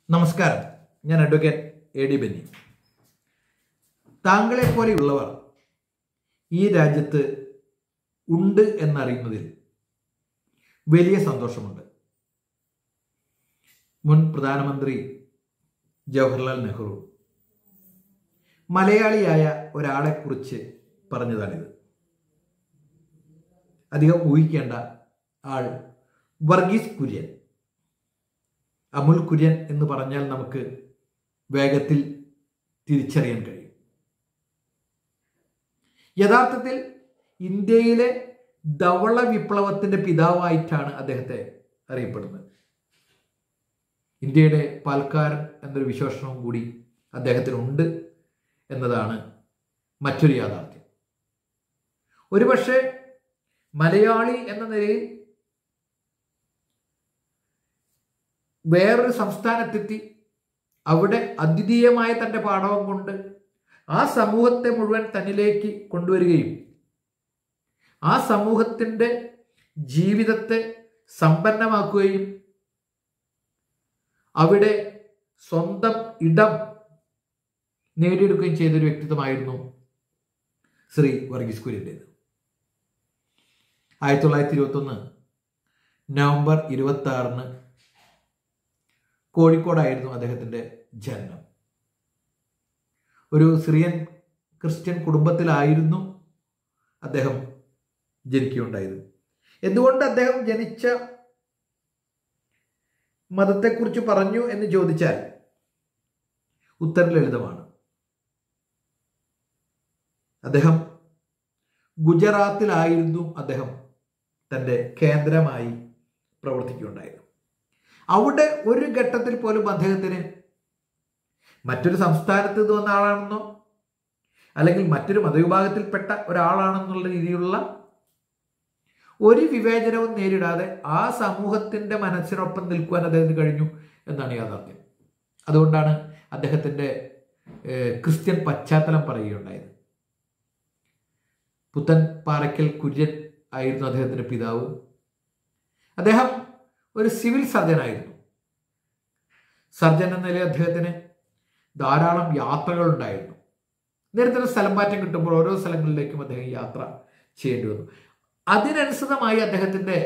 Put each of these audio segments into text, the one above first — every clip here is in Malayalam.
നമസ്കാരം ഞാൻ അഡ്വക്കേറ്റ് എ ഡി ബെന്നി താങ്കളെ പോലെയുള്ളവർ ഈ രാജ്യത്ത് ഉണ്ട് എന്നറിയുന്നതിൽ വലിയ സന്തോഷമുണ്ട് മുൻ പ്രധാനമന്ത്രി ജവഹർലാൽ നെഹ്റു മലയാളിയായ ഒരാളെക്കുറിച്ച് പറഞ്ഞതാണിത് അധികം ഊഹിക്കേണ്ട ആൾ വർഗീസ് കുര്യൻ അമുൽ കുര്യൻ എന്ന് പറഞ്ഞാൽ നമുക്ക് വേഗത്തിൽ തിരിച്ചറിയാൻ കഴിയും യഥാർത്ഥത്തിൽ ഇന്ത്യയിലെ ധവള വിപ്ലവത്തിന്റെ പിതാവായിട്ടാണ് അദ്ദേഹത്തെ അറിയപ്പെടുന്നത് ഇന്ത്യയുടെ പാൽക്കാരൻ എന്നൊരു വിശേഷണവും കൂടി അദ്ദേഹത്തിനുണ്ട് എന്നതാണ് മറ്റൊരു യാഥാർത്ഥ്യം ഒരുപക്ഷെ മലയാളി എന്ന നിലയിൽ വേറൊരു സംസ്ഥാനത്തെത്തി അവിടെ അദ്വിതീയമായ തൻ്റെ പാഠവും കൊണ്ട് ആ സമൂഹത്തെ മുഴുവൻ തന്നിലേക്ക് കൊണ്ടുവരികയും ആ സമൂഹത്തിൻ്റെ ജീവിതത്തെ സമ്പന്നമാക്കുകയും അവിടെ സ്വന്തം ഇടം നേടിയെടുക്കുകയും ചെയ്തൊരു വ്യക്തിത്വമായിരുന്നു ശ്രീ വർഗീസ് കുര്യൻ്റേത് ആയിരത്തി തൊള്ളായിരത്തി ഇരുപത്തൊന്ന് നവംബർ ഇരുപത്തി ആറിന് കോഴിക്കോടായിരുന്നു അദ്ദേഹത്തിൻ്റെ ജനനം ഒരു സിറിയൻ ക്രിസ്ത്യൻ കുടുംബത്തിലായിരുന്നു അദ്ദേഹം ജനിക്കുകയുണ്ടായത് എന്തുകൊണ്ട് അദ്ദേഹം ജനിച്ച മതത്തെക്കുറിച്ച് പറഞ്ഞു എന്ന് ചോദിച്ചാൽ ഉത്തരം ലളിതമാണ് അദ്ദേഹം ഗുജറാത്തിലായിരുന്നു അദ്ദേഹം തൻ്റെ കേന്ദ്രമായി പ്രവർത്തിക്കുകയുണ്ടായത് അവിടെ ഒരു ഘട്ടത്തിൽ പോലും അദ്ദേഹത്തിന് മറ്റൊരു സംസ്ഥാനത്ത് നിന്ന് വന്ന ആളാണെന്നോ അല്ലെങ്കിൽ മറ്റൊരു മതവിഭാഗത്തിൽപ്പെട്ട ഒരാളാണെന്നുള്ള രീതിയിലുള്ള ഒരു വിവേചനവും നേരിടാതെ ആ സമൂഹത്തിന്റെ മനസ്സിനൊപ്പം നിൽക്കുവാൻ അദ്ദേഹത്തിന് കഴിഞ്ഞു എന്നാണ് യാഥാർത്ഥ്യം അതുകൊണ്ടാണ് അദ്ദേഹത്തിൻ്റെ ക്രിസ്ത്യൻ പശ്ചാത്തലം പറയുകയുണ്ടായത് പുത്തൻ പാറയ്ക്കൽ കുര്യൻ ആയിരുന്നു അദ്ദേഹത്തിൻ്റെ പിതാവ് അദ്ദേഹം ഒരു സിവിൽ സർജനായിരുന്നു സർജൻ എന്ന നിലയിൽ അദ്ദേഹത്തിന് ധാരാളം യാത്രകൾ ഉണ്ടായിരുന്നു നേരത്തെ സ്ഥലം മാറ്റം കിട്ടുമ്പോൾ ഓരോ സ്ഥലങ്ങളിലേക്കും അദ്ദേഹം യാത്ര ചെയ്യേണ്ടി വന്നു അതിനനുസൃതമായി അദ്ദേഹത്തിൻ്റെ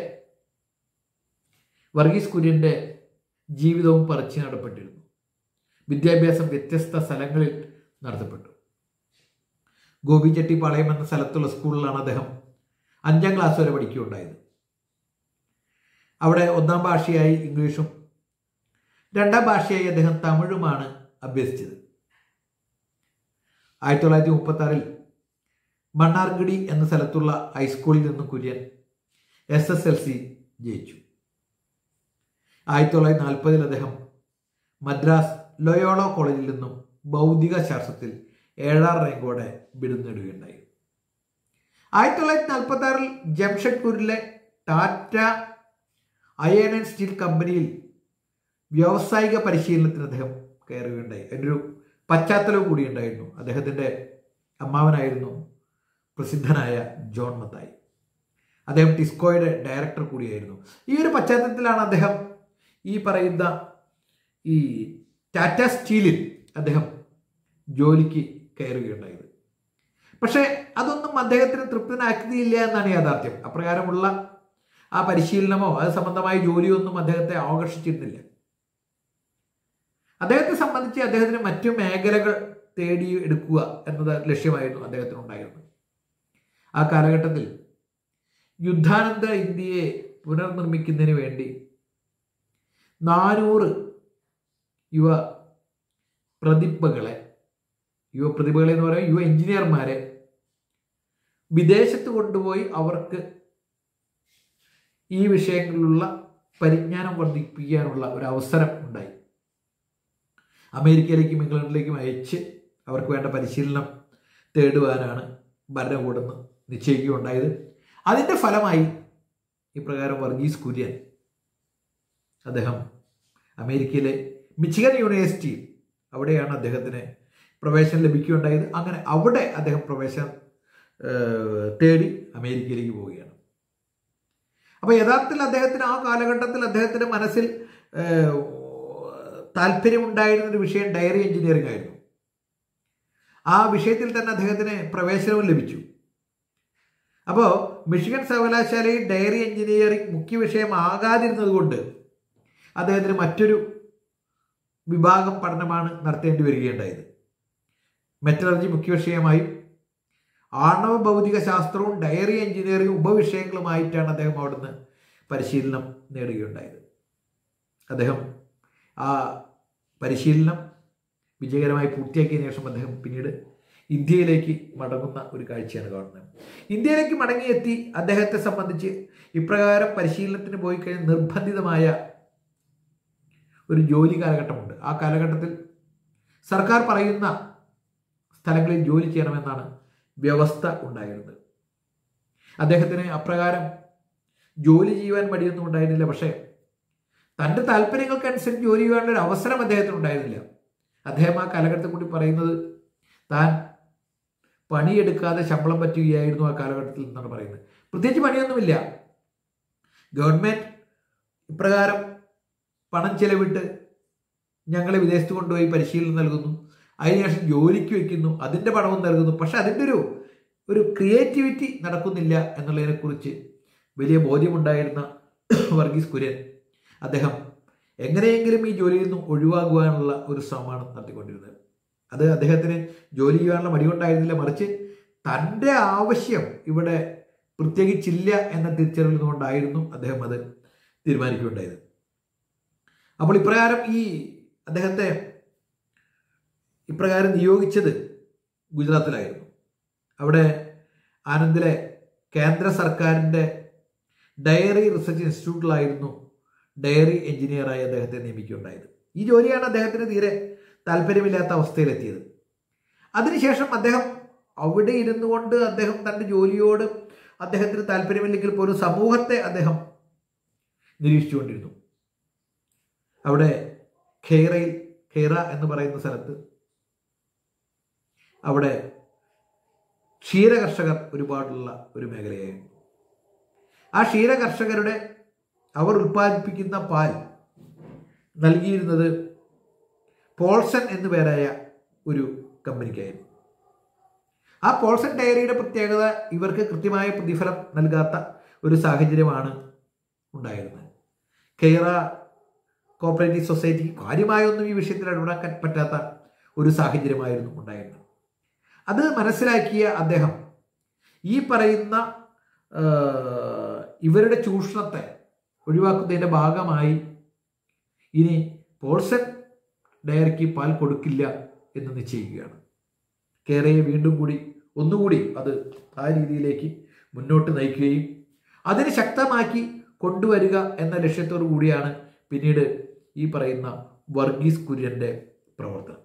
വർഗീസ് കുര്യൻ്റെ ജീവിതവും പറിച്ചു നടപ്പെട്ടിരുന്നു വിദ്യാഭ്യാസം വ്യത്യസ്ത സ്ഥലങ്ങളിൽ നടത്തപ്പെട്ടു ഗോപിചെട്ടിപ്പാളയം എന്ന സ്ഥലത്തുള്ള സ്കൂളിലാണ് അദ്ദേഹം അഞ്ചാം ക്ലാസ് വരെ പഠിക്കുകയുണ്ടായത് അവിടെ ഒന്നാം ഭാഷയായി ഇംഗ്ലീഷും രണ്ടാം ഭാഷയായി അദ്ദേഹം തമിഴുമാണ് അഭ്യസിച്ചത് ആയിരത്തി തൊള്ളായിരത്തി മുപ്പത്തി ആറിൽ മണ്ണാർഗിടി എന്ന സ്ഥലത്തുള്ള ഹൈസ്കൂളിൽ നിന്നും Kurian S S L C ജയിച്ചു ആയിരത്തി തൊള്ളായിരത്തി നാൽപ്പതിൽ അദ്ദേഹം മദ്രാസ് ലൊയോളോ കോളേജിൽ നിന്നും ഭൗതിക ശാസ്ത്രത്തിൽ ഏഴാം റാങ്കോടെ ബിരുദം നേടുകയുണ്ടായി ആയിരത്തി തൊള്ളായിരത്തി നാൽപ്പത്തി ആറിൽ ജംഷഡ്പൂരിലെ ടാറ്റ അയൺ ആൻഡ് സ്റ്റീൽ കമ്പനിയിൽ വ്യാവസായിക പരിശീലനത്തിന് അദ്ദേഹം കയറുകയുണ്ടായി അതിനൊരു പശ്ചാത്തലവും കൂടി ഉണ്ടായിരുന്നു അദ്ദേഹത്തിൻ്റെ അമ്മാവനായിരുന്നു പ്രസിദ്ധനായ ജോൺ മത്തായി അദ്ദേഹം ടിസ്കോയുടെ ഡയറക്ടർ കൂടിയായിരുന്നു ഈ ഒരു പശ്ചാത്തലത്തിലാണ് അദ്ദേഹം ഈ പറയുന്ന ഈ ടാറ്റ സ്റ്റീലിൽ അദ്ദേഹം ജോലിക്ക് കയറുകയുണ്ടായത് പക്ഷേ അതൊന്നും അദ്ദേഹത്തിന് തൃപ്തനാക്കുകയില്ല എന്നാണ് യാഥാർത്ഥ്യം അപ്രകാരമുള്ള ആ പരിശീലനമോ അത് സംബന്ധമായ ജോലിയോ ഒന്നും അദ്ദേഹത്തെ ആകർഷിച്ചിരുന്നില്ല അദ്ദേഹത്തെ സംബന്ധിച്ച് അദ്ദേഹത്തിന് മറ്റു മേഖലകൾ തേടി എടുക്കുക എന്നത് ലക്ഷ്യമായിരുന്നു അദ്ദേഹത്തിനുണ്ടായിരുന്നത് ആ കാലഘട്ടത്തിൽ യുദ്ധാനന്തര ഇന്ത്യയെ പുനർനിർമ്മിക്കുന്നതിന് വേണ്ടി നാനൂറ് യുവ പ്രതിഭകളെ യുവ പ്രതിഭകളെ എന്ന് പറയുക യുവ എഞ്ചിനീയർമാരെ വിദേശത്ത് കൊണ്ടുപോയി അവർക്ക് ഈ വിഷയങ്ങളിലുള്ള പരിജ്ഞാനം വർദ്ധിപ്പിക്കാനുള്ള ഒരു അവസരം ഉണ്ടായി അമേരിക്കയിലേക്കും ഇംഗ്ലണ്ടിലേക്കും അയച്ച് അവർക്ക് വേണ്ട പരിശീലനം തേടുവാനാണ് ഭരണകൂടം നിശ്ചയിക്കുകയുണ്ടായത് അതിൻ്റെ ഫലമായി ഇപ്രകാരം വർഗീസ് കുര്യൻ അദ്ദേഹം അമേരിക്കയിലെ മിച്ചിഗൻ യൂണിവേഴ്സിറ്റിയിൽ അവിടെയാണ് അദ്ദേഹത്തിന് പ്രവേശനം ലഭിക്കുകയുണ്ടായത് അങ്ങനെ അവിടെ അദ്ദേഹം പ്രവേശനം തേടി അമേരിക്കയിലേക്ക് പോവുകയാണ് അപ്പോൾ യഥാർത്ഥത്തിൽ അദ്ദേഹത്തിന് ആ കാലഘട്ടത്തിൽ അദ്ദേഹത്തിൻ്റെ മനസ്സിൽ താല്പര്യമുണ്ടായിരുന്ന ഒരു വിഷയം ഡയറി എഞ്ചിനീയറിംഗ് ആയിരുന്നു ആ വിഷയത്തിൽ തന്നെ അദ്ദേഹത്തിന് പ്രവേശനവും ലഭിച്ചു അപ്പോൾ മിഷിഗൺ സർവകലാശാലയിൽ ഡയറി എഞ്ചിനീയറിംഗ് മുഖ്യ വിഷയമാകാതിരുന്നത് കൊണ്ട് അദ്ദേഹത്തിന് മറ്റൊരു വിഭാഗം പഠനമാണ് നടത്തേണ്ടി വരികയുണ്ടായത് മെറ്റലർജി മുഖ്യ വിഷയമായും ആണവ ഭൗതിക ശാസ്ത്രവും ഡയറി എഞ്ചിനീയറിംഗ് ഉപവിഷയങ്ങളുമായിട്ടാണ് അദ്ദേഹം അവിടുന്ന് പരിശീലനം നേടുകയുണ്ടായത് അദ്ദേഹം ആ പരിശീലനം വിജയകരമായി പൂർത്തിയാക്കിയ ശേഷം അദ്ദേഹം പിന്നീട് ഇന്ത്യയിലേക്ക് മടങ്ങുന്ന ഒരു കാഴ്ചയാണ് കാണുന്നത് ഇന്ത്യയിലേക്ക് മടങ്ങിയെത്തി അദ്ദേഹത്തെ സംബന്ധിച്ച് ഇപ്രകാരം പരിശീലനത്തിന് പോയി കഴിഞ്ഞ് നിർബന്ധിതമായ ഒരു ജോലി കാലഘട്ടമുണ്ട് ആ കാലഘട്ടത്തിൽ സർക്കാർ പറയുന്ന സ്ഥലങ്ങളിൽ ജോലി ചെയ്യണമെന്നാണ് വ്യവസ്ഥ ഉണ്ടായിരുന്നത് അദ്ദേഹത്തിന് അപ്രകാരം ജോലി ചെയ്യുവാൻ മടിയൊന്നും ഉണ്ടായിരുന്നില്ല പക്ഷേ തൻ്റെ താല്പര്യങ്ങൾക്കനുസരിച്ച് ജോലി ചെയ്യാനുള്ള ഒരു അവസരം അദ്ദേഹത്തിന് ഉണ്ടായിരുന്നില്ല അദ്ദേഹം ആ കാലഘട്ടത്തിൽ കൂടി പറയുന്നത് താൻ പണിയെടുക്കാതെ ശമ്പളം പറ്റുകയായിരുന്നു ആ കാലഘട്ടത്തിൽ എന്നാണ് പറയുന്നത് പ്രത്യേകിച്ച് പണിയൊന്നുമില്ല ഗവൺമെൻറ് ഇപ്രകാരം പണം ചെലവിട്ട് ഞങ്ങളെ വിദേശത്ത് കൊണ്ടുപോയി പരിശീലനം നൽകുന്നു അതിനുശേഷം ജോലിക്ക് വെക്കുന്നു അതിൻ്റെ പണവും നൽകുന്നു പക്ഷെ അതിൻ്റെ ഒരു ഒരു ക്രിയേറ്റിവിറ്റി നടക്കുന്നില്ല എന്നുള്ളതിനെക്കുറിച്ച് വലിയ ബോധ്യമുണ്ടായിരുന്ന വർഗീസ് കുര്യൻ അദ്ദേഹം എങ്ങനെയെങ്കിലും ഈ ജോലിയിൽ നിന്നും ഒഴിവാകുവാനുള്ള ഒരു ശ്രമമാണ് നടത്തിക്കൊണ്ടിരുന്നത് അത് അദ്ദേഹത്തിന് ജോലി ചെയ്യാനുള്ള മടി കൊണ്ടായിരുന്നില്ല മറിച്ച് തൻ്റെ ആവശ്യം ഇവിടെ പ്രത്യേകിച്ചില്ല എന്ന തിരിച്ചറിവിൽ കൊണ്ടായിരുന്നു അദ്ദേഹം അത് തീരുമാനിക്കുകയുണ്ടായത് അപ്പോൾ ഇപ്രകാരം ഈ അദ്ദേഹത്തെ ഇപ്രകാരം നിയോഗിച്ചത് ഗുജറാത്തിലായിരുന്നു അവിടെ ആനന്ദിലെ കേന്ദ്ര സർക്കാരിൻ്റെ ഡയറി റിസർച്ച് ഇൻസ്റ്റിറ്റ്യൂട്ടിലായിരുന്നു ഡയറി എഞ്ചിനീയറായി അദ്ദേഹത്തെ നിയമിക്കുകയുണ്ടായത് ഈ ജോലിയാണ് അദ്ദേഹത്തിന് തീരെ താല്പര്യമില്ലാത്ത അവസ്ഥയിലെത്തിയത് അതിനുശേഷം അദ്ദേഹം അവിടെ ഇരുന്നു കൊണ്ട് അദ്ദേഹം തൻ്റെ ജോലിയോട് അദ്ദേഹത്തിന് താല്പര്യമില്ലെങ്കിൽ പോലും സമൂഹത്തെ അദ്ദേഹം നിരീക്ഷിച്ചുകൊണ്ടിരുന്നു അവിടെ ഖേറയിൽ ഖേറ എന്ന് പറയുന്ന സ്ഥലത്ത് അവിടെ ക്ഷീര കർഷകർ ഒരുപാടുള്ള ഒരു മേഖലയായിരുന്നു ആ ക്ഷീര കർഷകരുടെ അവർ ഉൽപ്പാദിപ്പിക്കുന്ന പാൽ നൽകിയിരുന്നത് പോൾസൺ എന്നു പേരായ ഒരു കമ്പനിക്കായിരുന്നു ആ പോൾസൺ ഡയറിയുടെ പ്രത്യേകത ഇവർക്ക് കൃത്യമായ പ്രതിഫലം നൽകാത്ത ഒരു സാഹചര്യമാണ് ഉണ്ടായിരുന്നത് കെയറ കോപ്പറേറ്റീവ് സൊസൈറ്റിക്ക് കാര്യമായൊന്നും ഈ വിഷയത്തിൽ ഇടപെടാൻ പറ്റാത്ത ഒരു സാഹചര്യമായിരുന്നു ഉണ്ടായിരുന്നത് അത് മനസ്സിലാക്കിയ അദ്ദേഹം ഈ പറയുന്ന ഇവരുടെ ചൂഷണത്തെ ഒഴിവാക്കുന്നതിൻ്റെ ഭാഗമായി ഇനി പോൾസൺ ഡയറിക്ക് പാൽ കൊടുക്കില്ല എന്ന് നിശ്ചയിക്കുകയാണ് കേരയെ വീണ്ടും കൂടി ഒന്നുകൂടി അത് ആ രീതിയിലേക്ക് മുന്നോട്ട് നയിക്കുകയും അതിനെ ശക്തമാക്കി കൊണ്ടുവരിക എന്ന ലക്ഷ്യത്തോടു കൂടിയാണ് പിന്നീട് ഈ പറയുന്ന വർഗീസ് കുര്യൻ്റെ പ്രവർത്തനം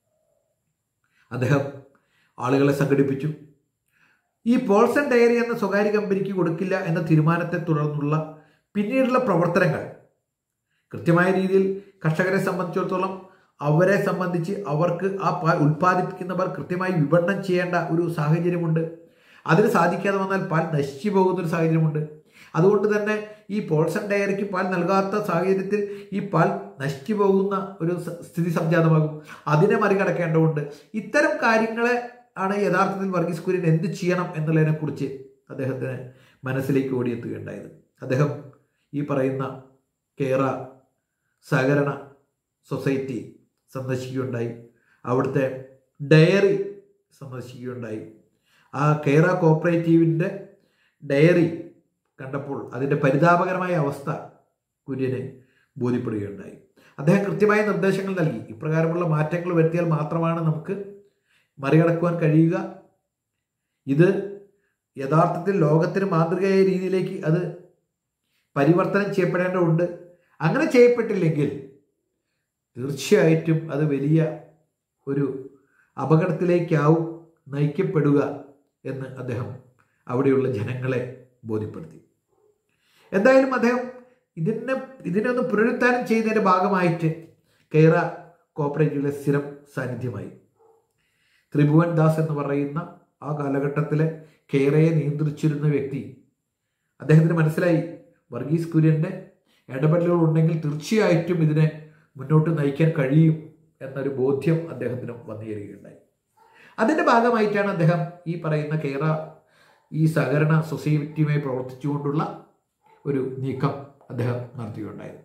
അദ്ദേഹം ആളുകളെ സംഘടിപ്പിച്ചു ഈ പോൾസൺ ഡയറി എന്ന സ്വകാര്യ കമ്പനിക്ക് കൊടുക്കില്ല എന്ന തീരുമാനത്തെ തുടർന്നുള്ള പിന്നീടുള്ള പ്രവർത്തനങ്ങൾ കൃത്യമായ രീതിയിൽ കർഷകരെ സംബന്ധിച്ചിടത്തോളം അവരെ സംബന്ധിച്ച് അവർക്ക് ആ പാൽ ഉൽപ്പാദിപ്പിക്കുന്നവർ കൃത്യമായി വിപണനം ചെയ്യേണ്ട ഒരു സാഹചര്യമുണ്ട് അതിന് സാധിക്കാതെ വന്നാൽ പാൽ നശിച്ചു പോകുന്ന ഒരു സാഹചര്യമുണ്ട് അതുകൊണ്ട് തന്നെ ഈ പോൾസൺ ഡയറിക്ക് പാൽ നൽകാത്ത സാഹചര്യത്തിൽ ഈ പാൽ നശിച്ചു പോകുന്ന ഒരു സ്ഥിതി സംജാതമാകും അതിനെ മറികടക്കേണ്ടതുണ്ട് ഇത്തരം കാര്യങ്ങളെ ആണ് യഥാർത്ഥത്തിൽ വർഗീസ് കുര്യൻ എന്ത് ചെയ്യണം എന്നുള്ളതിനെക്കുറിച്ച് അദ്ദേഹത്തിന് മനസ്സിലേക്ക് ഓടിയെത്തുകയുണ്ടായത് അദ്ദേഹം ഈ പറയുന്ന കേര സഹകരണ സൊസൈറ്റി സന്ദർശിക്കുകയുണ്ടായി അവിടുത്തെ ഡയറി സന്ദർശിക്കുകയുണ്ടായി ആ കേര കോപ്പറേറ്റീവിൻ്റെ ഡയറി കണ്ടപ്പോൾ അതിൻ്റെ പരിതാപകരമായ അവസ്ഥ കുര്യന് ബോധ്യപ്പെടുകയുണ്ടായി അദ്ദേഹം കൃത്യമായ നിർദ്ദേശങ്ങൾ നൽകി ഇപ്രകാരമുള്ള മാറ്റങ്ങൾ വരുത്തിയാൽ മാത്രമാണ് നമുക്ക് മറികടക്കുവാൻ കഴിയുക ഇത് യഥാർത്ഥത്തിൽ ലോകത്തിന് മാതൃകയായ രീതിയിലേക്ക് അത് പരിവർത്തനം ചെയ്യപ്പെടേണ്ടതുണ്ട് അങ്ങനെ ചെയ്യപ്പെട്ടില്ലെങ്കിൽ തീർച്ചയായിട്ടും അത് വലിയ ഒരു അപകടത്തിലേക്കാവും നയിക്കപ്പെടുക എന്ന് അദ്ദേഹം അവിടെയുള്ള ജനങ്ങളെ ബോധ്യപ്പെടുത്തി എന്തായാലും അദ്ദേഹം ഇതിനെ ഇതിനൊന്ന് പുനരുത്ഥാനം ചെയ്യുന്നതിൻ്റെ ഭാഗമായിട്ട് കേര കോപ്പറേറ്റീവിലെ സ്ഥിരം സാന്നിധ്യമായി ത്രിഭുവൻ ദാസ് എന്ന് പറയുന്ന ആ കാലഘട്ടത്തിലെ കേരയെ നിയന്ത്രിച്ചിരുന്ന വ്യക്തി അദ്ദേഹത്തിന് മനസ്സിലായി വർഗീസ് കുര്യൻ്റെ ഇടപെടലുകൾ ഉണ്ടെങ്കിൽ തീർച്ചയായിട്ടും ഇതിനെ മുന്നോട്ട് നയിക്കാൻ കഴിയും എന്നൊരു ബോധ്യം അദ്ദേഹത്തിന് വന്നു ചേരുകയുണ്ടായി അതിൻ്റെ ഭാഗമായിട്ടാണ് അദ്ദേഹം ഈ പറയുന്ന കേരള ഈ സഹകരണ സൊസൈറ്റിയുമായി പ്രവർത്തിച്ചുകൊണ്ടുള്ള ഒരു നീക്കം അദ്ദേഹം നടത്തുകയുണ്ടായത്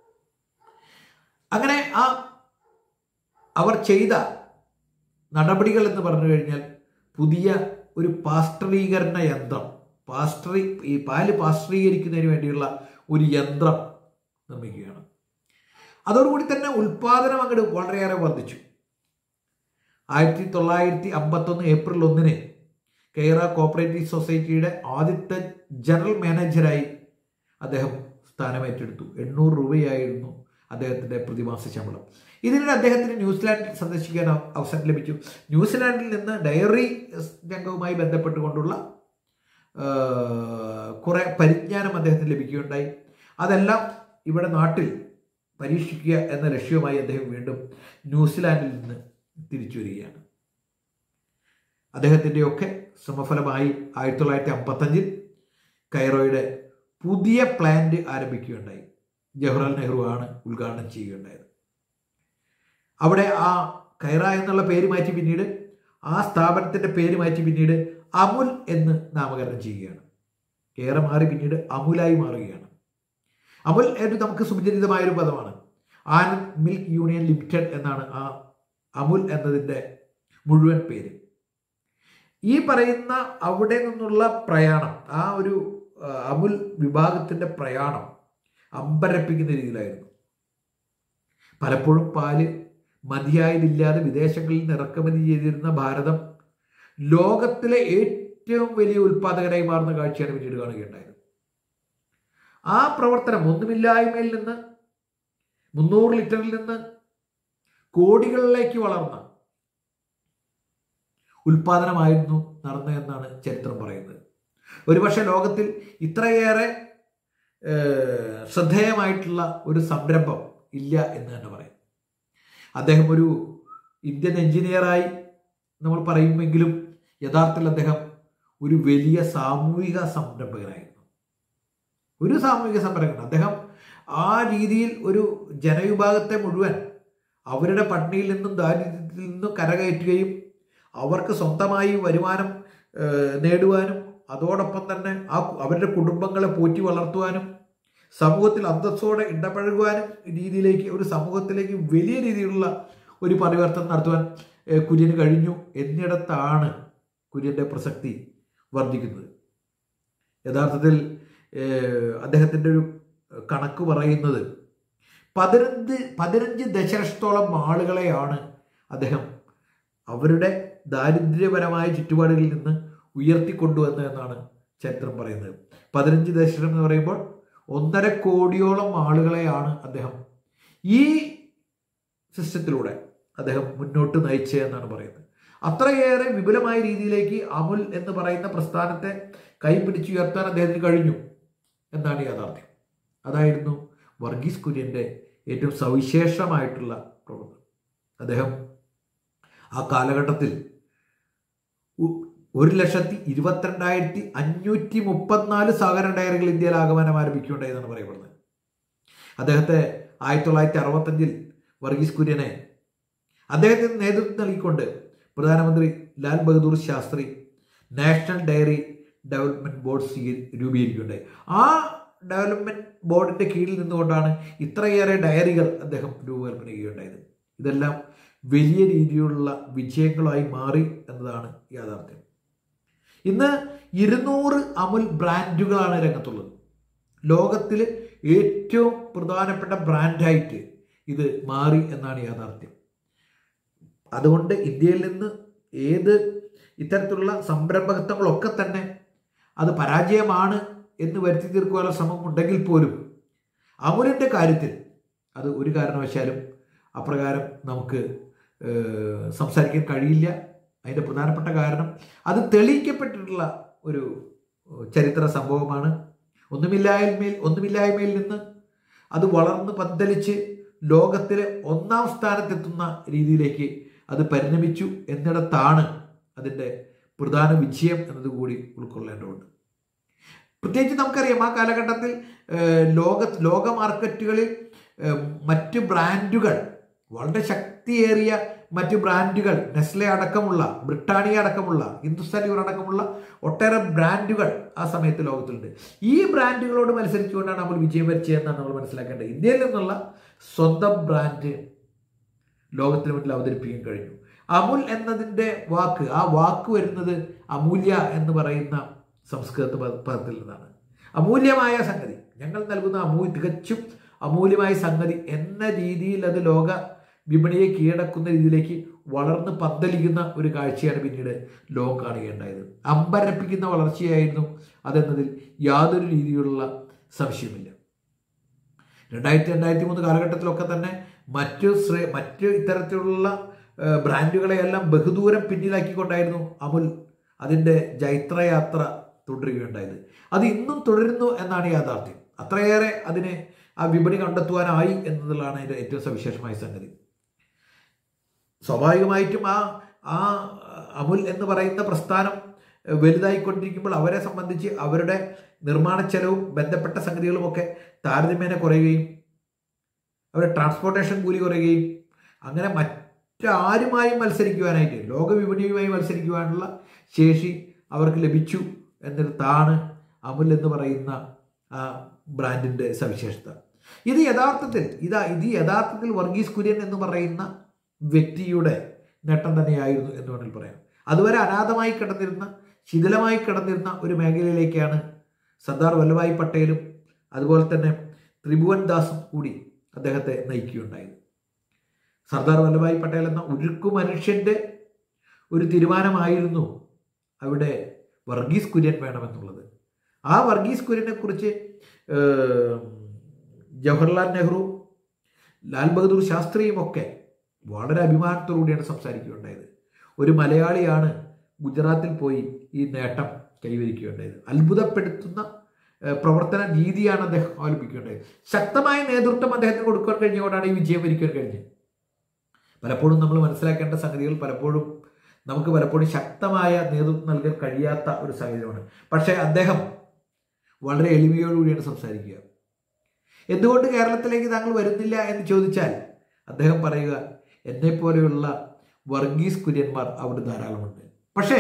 അങ്ങനെ ആ അവർ ചെയ്ത നടപടികൾ എന്ന് പറഞ്ഞു കഴിഞ്ഞാൽ പുതിയ ഒരു പാസ്റ്ററീകരണ യന്ത്രം പാസ്റ്ററി ഈ പാല് പാസ്റ്ററീകരിക്കുന്നതിന് വേണ്ടിയുള്ള ഒരു യന്ത്രം നിർമ്മിക്കുകയാണ് അതോടുകൂടി തന്നെ ഉൽപാദനം അങ്ങോട്ട് വളരെയേറെ വർദ്ധിച്ചു ആയിരത്തി തൊള്ളായിരത്തി അമ്പത്തൊന്ന് ഏപ്രിൽ ഒന്നിന് കേരള കോപ്പറേറ്റീവ് സൊസൈറ്റിയുടെ ആദ്യത്തെ ജനറൽ മാനേജരായി അദ്ദേഹം സ്ഥാനമേറ്റെടുത്തു എണ്ണൂറ് രൂപയായിരുന്നു അദ്ദേഹത്തിൻ്റെ പ്രതിമാസ ശമ്പളം ഇതിനിടെ അദ്ദേഹത്തിന് ന്യൂസിലാൻഡിൽ സന്ദർശിക്കാൻ അവ- അവസരം ലഭിച്ചു ന്യൂസിലാൻഡിൽ നിന്ന് ഡയറി രംഗവുമായി ബന്ധപ്പെട്ടുകൊണ്ടുള്ള ആ, കുറെ പരിജ്ഞാനം അദ്ദേഹത്തിന് ലഭിക്കുകയുണ്ടായി അതെല്ലാം ഇവിടെ നാട്ടിൽ പരീക്ഷിക്കുക എന്ന ലക്ഷ്യവുമായി അദ്ദേഹം വീണ്ടും ന്യൂസിലാൻഡിൽ നിന്ന് തിരിച്ചു വരികയാണ് അദ്ദേഹത്തിൻ്റെയൊക്കെ സമഫലമായി ആയിരത്തി തൊള്ളായിരത്തി അമ്പത്തഞ്ചിൽ കൈറോയുടെ പുതിയ പ്ലാന്റ് ആരംഭിക്കുകയുണ്ടായി ജവഹർലാൽ നെഹ്റു ആണ് ഉദ്ഘാടനം ചെയ്യുകയുണ്ടായത് അവിടെ ആ കൈറ എന്നുള്ള പേര് മാറ്റി പിന്നീട് ആ സ്ഥാപനത്തിൻ്റെ പേര് മാറ്റി പിന്നീട് അമുൽ എന്ന് നാമകരണം ചെയ്യുകയാണ് കേര മാറി പിന്നീട് അമുലായി മാറുകയാണ് അമുൽ ഏറ്റവും നമുക്ക് സുപരിചിതമായ ഒരു പദമാണ് ആനന്ദ് മിൽക്ക് യൂണിയൻ ലിമിറ്റഡ് എന്നാണ് ആ അമുൽ എന്നതിൻ്റെ മുഴുവൻ പേര് ഈ പറയുന്ന അവിടെ നിന്നുള്ള പ്രയാണം ആ ഒരു ആ, അമുൽ വിഭാഗത്തിൻ്റെ പ്രയാണം അമ്പരപ്പിക്കുന്ന രീതിയിലായിരുന്നു പലപ്പോഴും പാല് മതിയായതില്ലാതെ വിദേശങ്ങളിൽ നിന്ന് ഇറക്കുമതി ചെയ്തിരുന്ന ഭാരതം ലോകത്തിലെ ഏറ്റവും വലിയ ഉൽപ്പാദകരായി മാറുന്ന കാഴ്ചയാണ് പിന്നീട് കാണുകയുണ്ടായത് ആ പ്രവർത്തനം ഒന്നുമില്ലായ്മയിൽ നിന്ന് മുന്നൂറ് ലിറ്ററിൽ നിന്ന് കോടികളിലേക്ക് വളർന്ന ഉൽപാദനമായിരുന്നു നടന്നതെന്നാണ് ചരിത്രം പറയുന്നത് ഒരുപക്ഷെ ലോകത്തിൽ ഇത്രയേറെ ഏഹ്, ശ്രദ്ധേയമായിട്ടുള്ള ഒരു സംരംഭം ഇല്ല എന്ന് തന്നെ പറയാം അദ്ദേഹം ഒരു ഇന്ത്യൻ എഞ്ചിനീയറായി നമ്മൾ പറയുമെങ്കിലും യഥാർത്ഥത്തിൽ അദ്ദേഹം ഒരു വലിയ സാമൂഹിക സംരംഭകനായിരുന്നു ഒരു സാമൂഹിക സംരംഭകൻ അദ്ദേഹം ആ രീതിയിൽ ഒരു ജനവിഭാഗത്തെ മുഴുവൻ അവരുടെ പട്ടിണിയിൽ നിന്നും ദാരിദ്ര്യത്തിൽ നിന്നും കരകയറ്റുകയും അവർക്ക് സ്വന്തമായി വരുമാനം ഏഹ്, നേടുവാനും അതോടൊപ്പം തന്നെ ആ അവരുടെ കുടുംബങ്ങളെ പോറ്റി വളർത്തുവാനും സമൂഹത്തിൽ അന്തസ്സോടെ ഇടപഴകുവാനും രീതിയിലേക്ക് ഒരു സമൂഹത്തിലേക്ക് വലിയ രീതിയിലുള്ള ഒരു പരിവർത്തനം നടത്തുവാൻ ഏഹ്, കുര്യന് കഴിഞ്ഞു എന്നിടത്താണ് കുര്യൻ്റെ പ്രസക്തി വർദ്ധിക്കുന്നത് യഥാർത്ഥത്തിൽ ഏഹ്, അദ്ദേഹത്തിൻ്റെ ഒരു കണക്ക് പറയുന്നത് പതിനഞ്ച് പതിനഞ്ച് ദശലക്ഷത്തോളം ആളുകളെയാണ് അദ്ദേഹം അവരുടെ ദാരിദ്ര്യപരമായ ചുറ്റുപാടുകളിൽ നിന്ന് ഉയർത്തിക്കൊണ്ടുവന്നത് എന്നാണ് ചരിത്രം പറയുന്നത് പതിനഞ്ച് ദശലക്ഷം എന്ന് പറയുമ്പോൾ ഒന്നര കോടിയോളം ആളുകളെയാണ് അദ്ദേഹം ഈ സിസ്റ്റത്തിലൂടെ അദ്ദേഹം മുന്നോട്ട് നയിച്ചത് എന്നാണ് പറയുന്നത് അത്രയേറെ വിപുലമായ രീതിയിലേക്ക് അമുൽ എന്ന് പറയുന്ന പ്രസ്ഥാനത്തെ കൈപിടിച്ചുയർത്താൻ അദ്ദേഹത്തിന് കഴിഞ്ഞു എന്നാണ് യാഥാർത്ഥ്യം അതായിരുന്നു വർഗീസ് കുര്യൻ്റെ ഏറ്റവും സവിശേഷമായിട്ടുള്ള പ്രവർത്തനം അദ്ദേഹം ആ കാലഘട്ടത്തിൽ ഉ- ഒരു ലക്ഷത്തി ഇരുപത്തിരണ്ടായിരത്തി അഞ്ഞൂറ്റി മുപ്പത്തിനാല് സഹകരണ ഡയറികൾ ഇന്ത്യയിൽ ആഗമനം ആരംഭിക്കുകയുണ്ടായി എന്നാണ് പറയപ്പെടുന്നത് അദ്ദേഹത്തെ ആയിരത്തി തൊള്ളായിരത്തി അറുപത്തഞ്ചിൽ വർഗീസ് കുര്യനെ അദ്ദേഹത്തിന് നേതൃത്വം നൽകിക്കൊണ്ട് പ്രധാനമന്ത്രി Lal Bahadur Shastri national dairy development board സ്വീക- രൂപീകരിക്കുകയുണ്ടായി ആ ഡെവലപ്മെന്റ് ബോർഡിന്റെ കീഴിൽ നിന്നുകൊണ്ടാണ് ഇത്രയേറെ ഡയറികൾ അദ്ദേഹം രൂപകൽപ്പന ചെയ്യുകയുണ്ടായത് ഇതെല്ലാം വലിയ രീതിയിലുള്ള വിജയങ്ങളായി മാറി എന്നതാണ് യാഥാർത്ഥ്യം ഇന്ന് ഇരുന്നൂറ് അമുൽ ബ്രാൻഡുകളാണ് രംഗത്തുള്ളത് ലോകത്തിൽ ഏറ്റവും പ്രധാനപ്പെട്ട ബ്രാൻഡായിട്ട് ഇത് മാറി എന്നാണ് യാഥാർത്ഥ്യം അതുകൊണ്ട് ഇന്ത്യയിൽ നിന്ന് ഏത് ഇത്തരത്തിലുള്ള സംരംഭകത്വങ്ങളൊക്കെ തന്നെ അത് പരാജയമാണ് എന്ന് വരുത്തി തീർക്കുവാനുള്ള ശ്രമം ഉണ്ടെങ്കിൽ പോലും അമുലിൻ്റെ കാര്യത്തിൽ അത് ഒരു കാരണവശാലും അപ്രകാരം നമുക്ക് ഏഹ്, സംസാരിക്കാൻ കഴിയില്ല അതിൻ്റെ പ്രധാനപ്പെട്ട കാരണം അത് തെളിയിക്കപ്പെട്ടിട്ടുള്ള ഒരു ഏഹ്, ചരിത്ര സംഭവമാണ് ഒന്നുമില്ലായ്മയിൽ ഒന്നുമില്ലായ്മയിൽ നിന്ന് അത് വളർന്ന് പന്തലിച്ച് ലോകത്തിലെ ഒന്നാം സ്ഥാനത്തെത്തുന്ന രീതിയിലേക്ക് അത് പരിണമിച്ചു എന്നിടത്താണ് അതിൻ്റെ പ്രധാന വിജയം എന്നതുകൂടി ഉൾക്കൊള്ളേണ്ടതുണ്ട് പ്രത്യേകിച്ച് നമുക്കറിയാം ആ കാലഘട്ടത്തിൽ ഏഹ്, ലോക ലോക മാർക്കറ്റുകളിൽ ഏഹ്, മറ്റ് ബ്രാൻഡുകൾ വളരെ ശക്തിയേറിയ മറ്റ് ബ്രാൻഡുകൾ നെസ്ലെ അടക്കമുള്ള ബ്രിട്ടാനിയ അടക്കമുള്ള ഹിന്ദുസ്ഥാൻ ലിവർ അടക്കമുള്ള ഒട്ടേറെ ബ്രാൻഡുകൾ ആ സമയത്ത് ലോകത്തിലുണ്ട് ഈ ബ്രാൻഡുകളോട് മത്സരിച്ചുകൊണ്ടാണ് നമ്മൾ വിജയം വരിച്ചതെന്നാണ് നമ്മൾ മനസ്സിലാക്കേണ്ടത് ഇന്ത്യയിൽ നിന്നുള്ള സ്വന്തം ബ്രാൻഡ് ലോകത്തിന് മുന്നിൽ അവതരിപ്പിക്കാൻ കഴിഞ്ഞു അമുൽ എന്നതിൻ്റെ വാക്ക് ആ വാക്ക് വരുന്നത് അമൂല്യ എന്ന് പറയുന്ന സംസ്കൃത പദ- പദത്തിൽ നിന്നാണ് അമൂല്യമായ സംഗതി ഞങ്ങൾ നൽകുന്ന അമൂ തികച്ചും അമൂല്യമായ സംഗതി എന്ന രീതിയിൽ അത് ലോക വിപണിയെ കീഴടക്കുന്ന രീതിയിലേക്ക് വളർന്ന് പന്തലിക്കുന്ന ഒരു കാഴ്ചയാണ് പിന്നീട് ലോകം കാണുകയുണ്ടായത് അമ്പരപ്പിക്കുന്ന വളർച്ചയായിരുന്നു അതെന്നതിൽ യാതൊരു രീതിയിലുള്ള സംശയമില്ല രണ്ടായിരത്തി രണ്ടായിരത്തി മൂന്ന് കാലഘട്ടത്തിലൊക്കെ തന്നെ മറ്റു ശ്രേ മറ്റ് ഇത്തരത്തിലുള്ള ഏഹ്, ബ്രാൻഡുകളെയെല്ലാം ബഹുദൂരം പിന്നിലാക്കിക്കൊണ്ടായിരുന്നു അമുൽ അതിൻ്റെ ജൈത്രയാത്ര തുടരുകയുണ്ടായത് അത് ഇന്നും തുടരുന്നു എന്നാണ് യാഥാർത്ഥ്യം അത്രയേറെ അതിനെ ആ വിപണി കണ്ടെത്തുവാനായി എന്നതിലാണ് അതിൻ്റെ ഏറ്റവും സവിശേഷമായ സംഗതി സ്വാഭാവികമായിട്ടും ആ ആ അമുൽ എന്ന് പറയുന്ന പ്രസ്ഥാനം ഏഹ്, വലുതായിക്കൊണ്ടിരിക്കുമ്പോൾ അവരെ സംബന്ധിച്ച് അവരുടെ നിർമ്മാണ ചെലവും ബന്ധപ്പെട്ട സംഗതികളുമൊക്കെ താരതമ്യേന കുറയുകയും അവരുടെ ട്രാൻസ്പോർട്ടേഷൻ കൂലി കുറയുകയും അങ്ങനെ മറ്റാരുമായും മത്സരിക്കുവാനായിട്ട് ലോക വിപണിയുമായി മത്സരിക്കുവാനുള്ള ശേഷി അവർക്ക് ലഭിച്ചു എന്നിടത്താണ് അമുൽ എന്ന് പറയുന്ന ആ ബ്രാൻഡിൻ്റെ സവിശേഷത ഇത് യഥാർത്ഥത്തിൽ ഇതാ ഇത് യഥാർത്ഥത്തിൽ വർഗീസ് കുര്യൻ എന്ന് പറയുന്ന വ്യക്തിയുടെ നേട്ടം തന്നെയായിരുന്നു എന്ന് വേണമെങ്കിൽ പറയാം അതുവരെ അനാഥമായി കിടന്നിരുന്ന ശിഥിലമായി കിടന്നിരുന്ന ഒരു മേഖലയിലേക്കാണ് സർദാർ വല്ലഭായ് പട്ടേലും അതുപോലെ തന്നെ ത്രിഭുവൻ ദാസും കൂടി അദ്ദേഹത്തെ നയിക്കുകയുണ്ടായത് സർദാർ വല്ലഭായ് പട്ടേൽ എന്ന ഉരുക്കു മനുഷ്യൻ്റെ ഒരു തീരുമാനമായിരുന്നു അവിടെ വർഗീസ് കുര്യൻ വേണമെന്നുള്ളത് ആ വർഗീസ് കുര്യനെ കുറിച്ച് ജവഹർലാൽ നെഹ്റു ലാൽ ബഹദൂർ ശാസ്ത്രിയും ഒക്കെ വളരെ അഭിമാനത്തോടുകൂടിയാണ് സംസാരിക്കുകയുണ്ടായത് ഒരു മലയാളിയാണ് ഗുജറാത്തിൽ പോയി ഈ നേട്ടം കൈവരിക്കുകയുണ്ടായത് അത്ഭുതപ്പെടുത്തുന്ന ഏഹ്, പ്രവർത്തന രീതിയാണ് അദ്ദേഹം അവലംബിക്കുകയുണ്ടായത് ശക്തമായ നേതൃത്വം അദ്ദേഹത്തിന് കൊടുക്കാൻ കഴിഞ്ഞുകൊണ്ടാണ് ഈ വിജയം വരിക്കാൻ കഴിഞ്ഞത് പലപ്പോഴും നമ്മൾ മനസ്സിലാക്കേണ്ട സംഗതികൾ പലപ്പോഴും നമുക്ക് പലപ്പോഴും ശക്തമായ നേതൃത്വം നൽകാൻ കഴിയാത്ത ഒരു സാഹചര്യമാണ് പക്ഷേ അദ്ദേഹം വളരെ എളിമയോടുകൂടിയാണ് സംസാരിക്കുക എന്തുകൊണ്ട് കേരളത്തിലേക്ക് താങ്കൾ വരുന്നില്ല എന്ന് ചോദിച്ചാൽ അദ്ദേഹം പറയുക എന്നെപ്പോലെയുള്ള വർഗീസ് കുര്യന്മാർ അവിടെ ധാരാളമുണ്ട് പക്ഷേ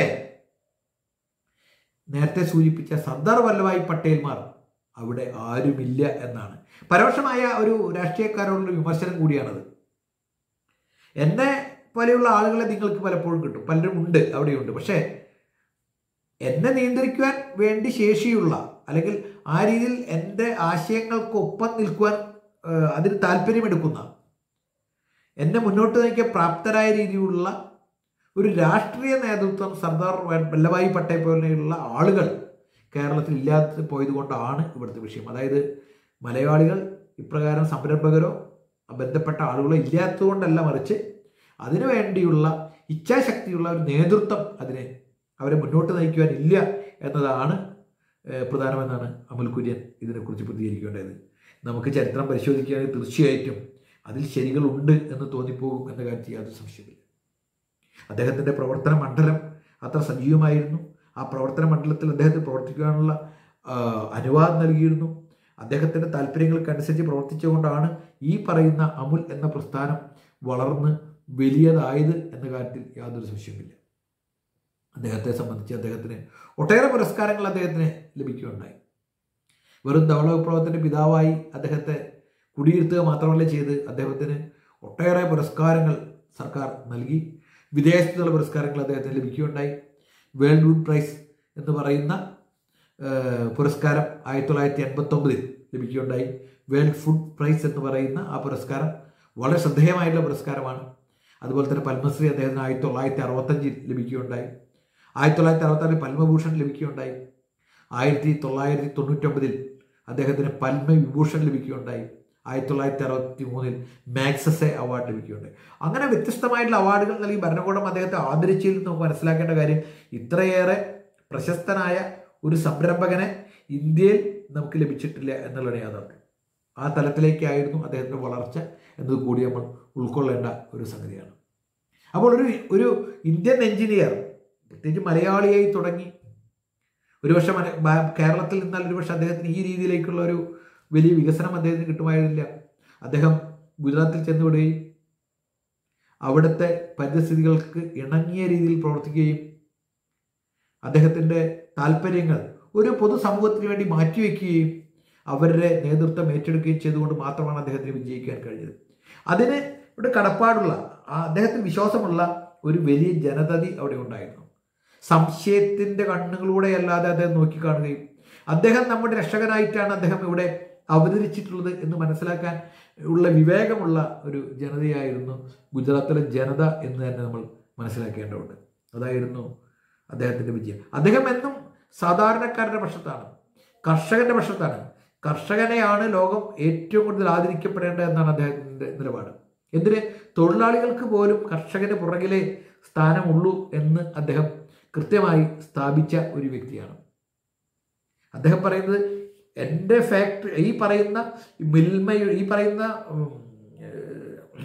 നേരത്തെ സൂചിപ്പിച്ച സർദാർ വല്ലഭായ് പട്ടേൽമാർ അവിടെ ആരുമില്ല എന്നാണ് പരോക്ഷമായ ഒരു രാഷ്ട്രീയക്കാരോടുള്ള വിമർശനം കൂടിയാണത് എന്നെ പോലെയുള്ള ആളുകളെ നിങ്ങൾക്ക് പലപ്പോഴും കിട്ടും പലരും ഉണ്ട് അവിടെയുണ്ട് പക്ഷേ എന്നെ നിയന്ത്രിക്കുവാൻ വേണ്ടി ശേഷിയുള്ള അല്ലെങ്കിൽ ആ രീതിയിൽ എൻ്റെ ആശയങ്ങൾക്കൊപ്പം നിൽക്കുവാൻ ഏഹ്, അതിന് താല്പര്യമെടുക്കുന്ന എന്നെ മുന്നോട്ട് നയിക്കാൻ പ്രാപ്തരായ രീതിയിലുള്ള ഒരു രാഷ്ട്രീയ നേതൃത്വം സർദാർ വ- വല്ലഭായ് പട്ടേൽ പോലെയുള്ള ആളുകൾ കേരളത്തിൽ ഇല്ലാതെ പോയത് കൊണ്ടാണ് ഇവിടുത്തെ വിഷയം അതായത് മലയാളികൾ ഇപ്രകാരം സംരംഭകരോ ബന്ധപ്പെട്ട ആളുകളോ ഇല്ലാത്തതുകൊണ്ടല്ല മറിച്ച് അതിനു വേണ്ടിയുള്ള ഇച്ഛാശക്തിയുള്ള ഒരു നേതൃത്വം അതിനെ അവരെ മുന്നോട്ട് നയിക്കുവാൻ ഇല്ല എന്നതാണ് ഏഹ്, പ്രധാനമെന്നാണ് അമുൽ കുര്യൻ ഇതിനെക്കുറിച്ച് പ്രതികരിക്കേണ്ടത് നമുക്ക് ചരിത്രം പരിശോധിക്കുകയാണെങ്കിൽ തീർച്ചയായിട്ടും അതിൽ ശരികളുണ്ട് എന്ന് തോന്നിപ്പോകും എന്ന കാര്യത്തിൽ യാതൊരു സംശയമില്ല അദ്ദേഹത്തിൻ്റെ പ്രവർത്തന മണ്ഡലം അത്ര സജീവമായിരുന്നു ആ പ്രവർത്തന മണ്ഡലത്തിൽ അദ്ദേഹത്തിന് പ്രവർത്തിക്കാനുള്ള ആ, അനുവാദം നൽകിയിരുന്നു അദ്ദേഹത്തിൻ്റെ താല്പര്യങ്ങൾക്കനുസരിച്ച് പ്രവർത്തിച്ചുകൊണ്ടാണ് ഈ പറയുന്ന അമുൽ എന്ന പ്രസ്ഥാനം വളർന്ന് വലിയതായത് എന്ന കാര്യത്തിൽ യാതൊരു സംശയവുമില്ല അദ്ദേഹത്തെ സംബന്ധിച്ച് അദ്ദേഹത്തിന് ഒട്ടേറെ പുരസ്കാരങ്ങൾ അദ്ദേഹത്തിന് ലഭിക്കുകയുണ്ടായി വെറും ധവള വിപ്ലവത്തിൻ്റെ പിതാവായി അദ്ദേഹത്തെ കുടിയിരുത്തുക മാത്രമല്ല ചെയ്ത് അദ്ദേഹത്തിന് ഒട്ടേറെ പുരസ്കാരങ്ങൾ സർക്കാർ നൽകി വിദേശത്തുള്ള പുരസ്കാരങ്ങൾ അദ്ദേഹത്തിന് ലഭിക്കുകയുണ്ടായി വേൾഡ് വുഡ് പ്രൈസ് എന്ന് പറയുന്ന ഏഹ്, പുരസ്കാരം ആയിരത്തി തൊള്ളായിരത്തി എൺപത്തൊമ്പതിൽ ലഭിക്കുകയുണ്ടായി വേൾഡ് ഫുഡ് പ്രൈസ് എന്ന് പറയുന്ന ആ പുരസ്കാരം വളരെ ശ്രദ്ധേയമായിട്ടുള്ള പുരസ്കാരമാണ് അതുപോലെ തന്നെ പത്മശ്രീ അദ്ദേഹത്തിന് ആയിരത്തി തൊള്ളായിരത്തി അറുപത്തഞ്ചിൽ ലഭിക്കുകയുണ്ടായി ആയിരത്തി തൊള്ളായിരത്തി അറുപത്താറിൽ പത്മഭൂഷൺ ലഭിക്കുകയുണ്ടായി ആയിരത്തി തൊള്ളായിരത്തി തൊണ്ണൂറ്റൊമ്പതിൽ അദ്ദേഹത്തിന് പത്മവിഭൂഷൺ ലഭിക്കുകയുണ്ടായി ആയിരത്തി തൊള്ളായിരത്തി അറുപത്തി മൂന്നിൽ മാക്സസെ അവാർഡ് ലഭിക്കുകയുണ്ടായി അങ്ങനെ വ്യത്യസ്തമായിട്ടുള്ള അവാർഡുകൾ നൽകി ഭരണകൂടം അദ്ദേഹത്തെ ആദരിച്ചതിൽ നിന്ന് നമുക്ക് മനസ്സിലാക്കേണ്ട കാര്യം ഇത്രയേറെ പ്രശസ്തനായ ഒരു സംരംഭകനെ ഇന്ത്യയിൽ നമുക്ക് ലഭിച്ചിട്ടില്ല എന്നുള്ളതാണ് യാഥാർത്ഥ്യം ആ തലത്തിലേക്കായിരുന്നു അദ്ദേഹത്തിൻ്റെ വളർച്ച എന്നത് കൂടി നമ്മൾ ഉൾക്കൊള്ളേണ്ട ഒരു സംഗതിയാണ് അപ്പോൾ ഒരു ഒരു ഇന്ത്യൻ എഞ്ചിനീയർ പ്രത്യേകിച്ച് മലയാളിയായി തുടങ്ങി ഒരുപക്ഷെ മല- ബ- കേരളത്തിൽ നിന്നാൽ ഒരുപക്ഷെ അദ്ദേഹത്തിന് ഈ രീതിയിലേക്കുള്ള ഒരു വലിയ വികസനം അദ്ദേഹത്തിന് കിട്ടുമായിരുന്നില്ല അദ്ദേഹം ഗുജറാത്തിൽ ചെന്നുവിടുകയും അവിടുത്തെ പരിസ്ഥിതികൾക്ക് ഇണങ്ങിയ രീതിയിൽ പ്രവർത്തിക്കുകയും അദ്ദേഹത്തിൻ്റെ താല്പര്യങ്ങൾ ഒരു പൊതുസമൂഹത്തിന് വേണ്ടി മാറ്റിവെക്കുകയും അവരുടെ നേതൃത്വം ഏറ്റെടുക്കുകയും ചെയ്തുകൊണ്ട് മാത്രമാണ് അദ്ദേഹത്തിന് വിജയിക്കാൻ കഴിഞ്ഞത് അതിന് ഇവിടെ കടപ്പാടുള്ള ആ അദ്ദേഹത്തിന് വിശ്വാസമുള്ള ഒരു വലിയ ജനതതി അവിടെ ഉണ്ടായിരുന്നു സംശയത്തിൻ്റെ കണ്ണുകളിലൂടെ അല്ലാതെ അദ്ദേഹം നോക്കിക്കാണുകയും അദ്ദേഹം നമ്മുടെ രക്ഷകനായിട്ടാണ് അദ്ദേഹം ഇവിടെ അവതരിച്ചിട്ടുള്ളത് എന്ന് മനസ്സിലാക്കാൻ ഉള്ള വിവേകമുള്ള ഒരു ജനതയായിരുന്നു ഗുജറാത്തിലെ ജനത എന്ന് തന്നെ നമ്മൾ മനസ്സിലാക്കേണ്ടതുണ്ട് അതായിരുന്നു അദ്ദേഹത്തിൻ്റെ വിജയം അദ്ദേഹം എന്നും സാധാരണക്കാരുടെ പക്ഷത്താണ് കർഷകന്റെ പക്ഷത്താണ് കർഷകനെയാണ് ലോകം ഏറ്റവും കൂടുതൽ ആദരിക്കപ്പെടേണ്ടത് എന്നാണ് അദ്ദേഹത്തിൻ്റെ നിലപാട് എന്തിന് തൊഴിലാളികൾക്ക് പോലും കർഷകന് പുറകിലെ സ്ഥാനമുള്ളൂ എന്ന് അദ്ദേഹം കൃത്യമായി സ്ഥാപിച്ച ഒരു വ്യക്തിയാണ് അദ്ദേഹം പറയുന്നത് എൻ്റെ ഫാക്ടറി ഈ പറയുന്ന മിൽമയുടെ ഈ പറയുന്ന ഉം, ഏഹ്,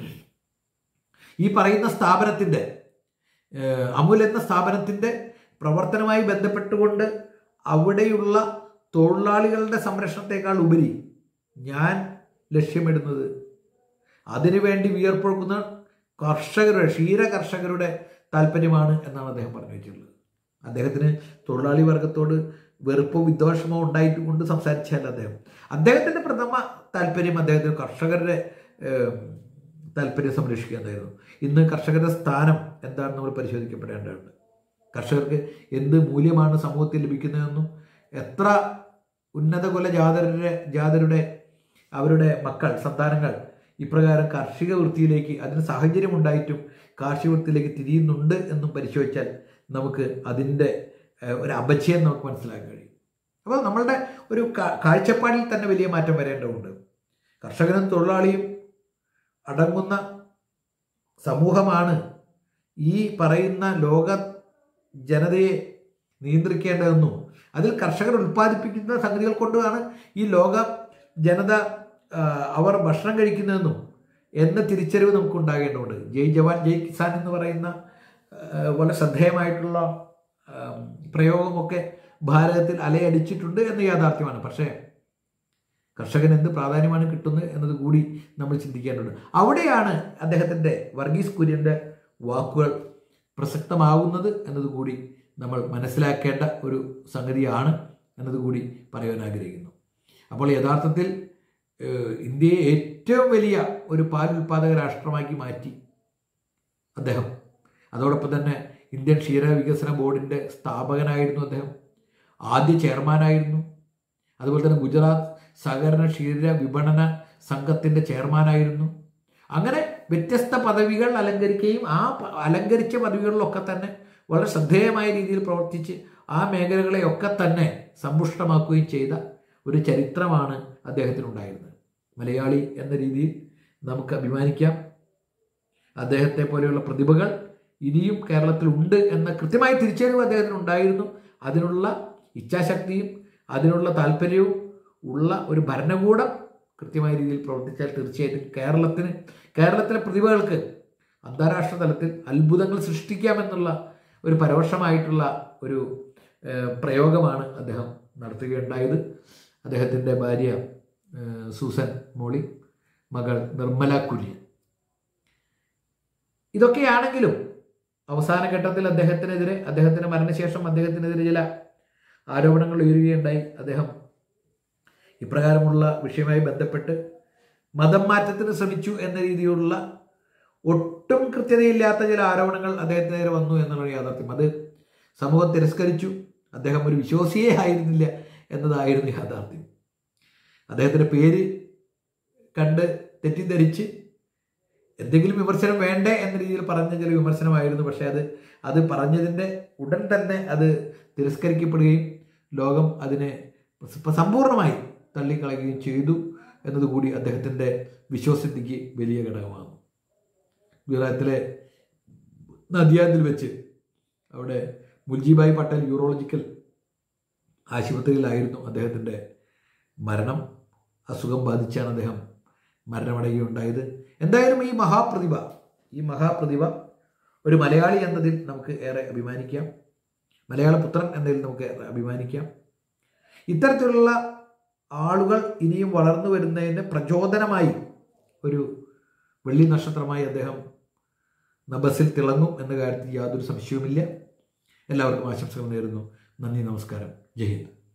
ഈ പറയുന്ന സ്ഥാപനത്തിൻ്റെ ഏഹ്, അമുൽ എന്ന സ്ഥാപനത്തിൻ്റെ പ്രവർത്തനവുമായി ബന്ധപ്പെട്ടുകൊണ്ട് അവിടെയുള്ള തൊഴിലാളികളുടെ സംരക്ഷണത്തെക്കാൾ ഉപരി ഞാൻ ലക്ഷ്യമിടുന്നത് അതിനുവേണ്ടി വിയർപ്പൊഴുക്കുന്ന കർഷകരുടെ ക്ഷീര കർഷകരുടെ താല്പര്യമാണ് എന്നാണ് അദ്ദേഹം പറഞ്ഞു വെച്ചിട്ടുള്ളത് അദ്ദേഹത്തിന് തൊഴിലാളി വർഗത്തോട് വെറുപ്പോ വിദ്വേഷമോ ഉണ്ടായിട്ട് കൊണ്ട് സംസാരിച്ചല്ല അദ്ദേഹം അദ്ദേഹത്തിൻ്റെ പ്രഥമ താല്പര്യം അദ്ദേഹത്തിന് കർഷകരുടെ ഏം, താല്പര്യം സംരക്ഷിക്കുക എന്നായിരുന്നു ഇന്ന് കർഷകരുടെ സ്ഥാനം എന്താണെന്ന് നമ്മൾ പരിശോധിക്കപ്പെടേണ്ടതുണ്ട് കർഷകർക്ക് എന്ത് മൂല്യമാണ് സമൂഹത്തിൽ ലഭിക്കുന്നതെന്നും എത്ര ഉന്നത കുല ജാതരുടെ ജാതരുടെ അവരുടെ മക്കൾ സന്താനങ്ങൾ ഇപ്രകാരം കാർഷിക വൃത്തിയിലേക്ക് അതിന് സാഹചര്യം ഉണ്ടായിട്ടും കാർഷിക വൃത്തിയിലേക്ക് തിരിയുന്നുണ്ട് എന്നും പരിശോധിച്ചാൽ നമുക്ക് അതിൻ്റെ ഏഹ്, ഒരു അപചയം നമുക്ക് മനസ്സിലാക്കാൻ കഴിയും അപ്പോൾ നമ്മളുടെ ഒരു കാ- കാഴ്ചപ്പാടിൽ തന്നെ വലിയ മാറ്റം വരേണ്ടതുണ്ട് കർഷകനും തൊഴിലാളിയും അടങ്ങുന്ന സമൂഹമാണ് ഈ പറയുന്ന ലോക ജനതയെ നിയന്ത്രിക്കേണ്ടതെന്നും അതിൽ കർഷകർ ഉൽപ്പാദിപ്പിക്കുന്ന സംഗതികൾ കൊണ്ടാണ് ഈ ലോക ജനത ആ, അവർ ഭക്ഷണം കഴിക്കുന്നതെന്നും എന്ന തിരിച്ചറിവ് നമുക്ക് ഉണ്ടാകേണ്ടതുണ്ട് ജയ് ജവാൻ ജയ് കിസാൻ എന്ന് പറയുന്ന ആ, വളരെ ശ്രദ്ധേയമായിട്ടുള്ള ആ, പ്രയോഗമൊക്കെ ഭാരതത്തിൽ അലയടിച്ചിട്ടുണ്ട് എന്ന യാഥാർത്ഥ്യമാണ് പക്ഷേ കർഷകന് എന്ത് പ്രാധാന്യമാണ് കിട്ടുന്നത് എന്നത് കൂടി നമ്മൾ ചിന്തിക്കേണ്ടതുണ്ട് അവിടെയാണ് അദ്ദേഹത്തിൻ്റെ വർഗീസ് കുര്യൻ്റെ വാക്കുകൾ പ്രസക്തമാകുന്നത് എന്നത് കൂടി നമ്മൾ മനസ്സിലാക്കേണ്ട ഒരു സംഗതിയാണ് എന്നത് കൂടി പറയാൻ ആഗ്രഹിക്കുന്നു അപ്പോൾ യഥാർത്ഥത്തിൽ ഏഹ്, ഇന്ത്യയെ ഏറ്റവും വലിയ ഒരു പാൽ ഉൽപ്പാദക രാഷ്ട്രമാക്കി മാറ്റി അദ്ദേഹം അതോടൊപ്പം തന്നെ ഇന്ത്യൻ ക്ഷീര വികസന ബോർഡിൻ്റെ സ്ഥാപകനായിരുന്നു അദ്ദേഹം ആദ്യ ചെയർമാനായിരുന്നു അതുപോലെ തന്നെ ഗുജറാത്ത് സഹകരണ ക്ഷീര വിപണന സംഘത്തിൻ്റെ ചെയർമാനായിരുന്നു അങ്ങനെ വ്യത്യസ്ത പദവികൾ അലങ്കരിക്കുകയും ആ പ- അലങ്കരിച്ച പദവികളിലൊക്കെ തന്നെ വളരെ ശ്രദ്ധേയമായ രീതിയിൽ പ്രവർത്തിച്ച് ആ മേഖലകളെയൊക്കെ തന്നെ സമ്പുഷ്ടമാക്കുകയും ചെയ്ത ഒരു ചരിത്രമാണ് അദ്ദേഹത്തിനുണ്ടായിരുന്നത് മലയാളി എന്ന രീതിയിൽ നമുക്ക് അഭിമാനിക്കാം അദ്ദേഹത്തെ പോലെയുള്ള പ്രതിഭകൾ ഇനിയും കേരളത്തിലുണ്ട് എന്ന കൃത്യമായ തിരിച്ചറിവ് അദ്ദേഹത്തിന് ഉണ്ടായിരുന്നു അതിനുള്ള ഇച്ഛാശക്തിയും അതിനുള്ള താല്പര്യവും ഉള്ള ഒരു ഭരണകൂടം കൃത്യമായ രീതിയിൽ പ്രവർത്തിച്ചാൽ തീർച്ചയായിട്ടും കേരളത്തിന് കേരളത്തിലെ പ്രതിഭകൾക്ക് അന്താരാഷ്ട്ര തലത്തിൽ അത്ഭുതങ്ങൾ സൃഷ്ടിക്കാമെന്നുള്ള ഒരു പരോക്ഷമായിട്ടുള്ള ഒരു ഏഹ്, പ്രയോഗമാണ് അദ്ദേഹം നടത്തുകയുണ്ടായത് അദ്ദേഹത്തിൻ്റെ ഭാര്യ ഏഹ്, സൂസൻ മോളി മകൾ നിർമ്മല കുര്യൻ ഇതൊക്കെയാണെങ്കിലും അവസാന ഘട്ടത്തിൽ അദ്ദേഹത്തിനെതിരെ അദ്ദേഹത്തിൻ്റെ മരണശേഷം അദ്ദേഹത്തിനെതിരെ ചില ആരോപണങ്ങൾ ഉയരുകയുണ്ടായി അദ്ദേഹം ഇപ്രകാരമുള്ള വിഷയവുമായി ബന്ധപ്പെട്ട് മതം മാറ്റത്തിന് ശ്രമിച്ചു എന്ന രീതിയിലുള്ള ഒട്ടും കൃത്യതയില്ലാത്ത ചില ആരോപണങ്ങൾ അദ്ദേഹത്തിനെതിരെ വന്നു എന്നുള്ള യാഥാർത്ഥ്യം അത് സമൂഹം തിരസ്കരിച്ചു അദ്ദേഹം ഒരു വിശ്വാസിയേ ആയിരുന്നില്ല എന്നതായിരുന്നു യാഥാർത്ഥ്യം അദ്ദേഹത്തിൻ്റെ പേര് കണ്ട് തെറ്റിദ്ധരിച്ച് എന്തെങ്കിലും വിമർശനം വേണ്ടേ എന്ന രീതിയിൽ പറഞ്ഞ ചില വിമർശനമായിരുന്നു പക്ഷേ അത് അത് പറഞ്ഞതിൻ്റെ ഉടൻ തന്നെ അത് തിരസ്കരിക്കപ്പെടുകയും ലോകം അതിനെ സ- സമ്പൂർണ്ണമായി തള്ളിക്കളയുകയും ചെയ്തു എന്നതുകൂടി അദ്ദേഹത്തിൻ്റെ വിശ്വസിദ്ധിക്ക് വലിയ ഘടകമാണ് ഗുജറാത്തിലെ നദിയാദിൽ വെച്ച് അവിടെ മുൽജിഭായ് പട്ടേൽ യൂറോളജിക്കൽ ആശുപത്രിയിലായിരുന്നു അദ്ദേഹത്തിൻ്റെ മരണം അസുഖം ബാധിച്ചാണ് അദ്ദേഹം മരണമടയുകയുണ്ടായത് എന്തായാലും ഈ മഹാപ്രതിഭ ഈ മഹാപ്രതിഭ ഒരു മലയാളി എന്നതിൽ നമുക്ക് ഏറെ അഭിമാനിക്കാം മലയാള പുത്രൻ എന്നതിൽ നമുക്ക് ഏറെ അഭിമാനിക്കാം ഇത്തരത്തിലുള്ള ആളുകൾ ഇനിയും വളർന്നു വരുന്നതിന് പ്രചോദനമായി ഒരു വെള്ളി നക്ഷത്രമായി അദ്ദേഹം നബസിൽ തിളങ്ങും എന്ന കാര്യത്തിൽ യാതൊരു സംശയവുമില്ല എല്ലാവർക്കും ആശംസകൾ നേരുന്നു നന്ദി നമസ്കാരം ജയ് ഹിന്ദ്